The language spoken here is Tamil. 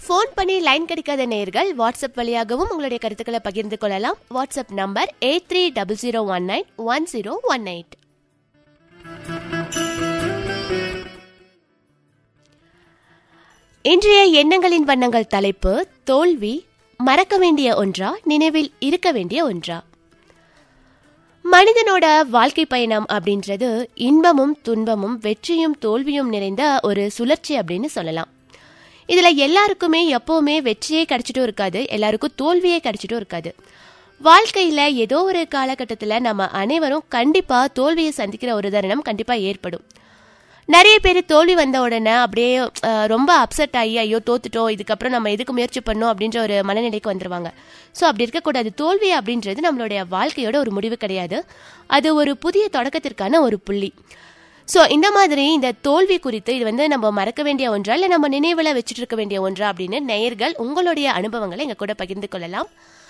ஃபோன் பண்ணி லைன் கிடைக்காத நேயர்கள் வாட்ஸ்அப் வழியாகவும் உங்களுடைய கருத்துக்களை பகிர்ந்து கொள்ளலாம் WhatsApp number eight three double zero one nine one zero one eight இன்றைய எண்ணங்களின் வண்ணங்கள் தலைப்பு தோல்வி மறக்க வேண்டிய ஒன்றா நினைவில் இருக்க வேண்டிய ஒன்றா மனிதனோட வாழ்க்கை பயணம் அப்படின்றது இன்பமும் துன்பமும் வெற்றியும் தோல்வியும் நிறைந்த ஒரு சுழற்சி அப்படின்னு சொல்லலாம் இதுல எல்லாருக்குமே எப்பவுமே வெற்றியே கிடைச்சிட்டும் இருக்காது எல்லாருக்கும் தோல்வியே கிடைச்சிட்டும் இருக்காது வாழ்க்கையில ஏதோ ஒரு காலகட்டத்தில் நம்ம அனைவரும் கண்டிப்பா தோல்வியை சந்திக்கிற ஒரு தருணம் கண்டிப்பா ஏற்படும் நிறைய பேர் தோல்வி வந்த உடனே அப்படியே அஹ், ரொம்ப அப்செட் ஆகி ஐயோ தோத்துட்டோம் இதுக்கப்புறம் நம்ம எதுக்கு முயற்சி பண்ணோம் அப்படின்ற ஒரு மனநிலைக்கு வந்துருவாங்க ஸோ அப்படி இருக்கக்கூடாது தோல்வி அப்படின்றது நம்மளுடைய வாழ்க்கையோட ஒரு முடிவு கிடையாது அது ஒரு புதிய தொடக்கத்திற்கான ஒரு புள்ளி ஸோ இந்த மாதிரி இந்த தோல்வி குறித்து இது வந்து நம்ம மறக்க வேண்டிய ஒன்றா இல்லை நம்ம நினைவில் வச்சுட்டு இருக்க வேண்டிய ஒன்றா அப்படின்னு நேயர்கள் உங்களுடைய அனுபவங்களை எங்க கூட பகிர்ந்து கொள்ளலாம்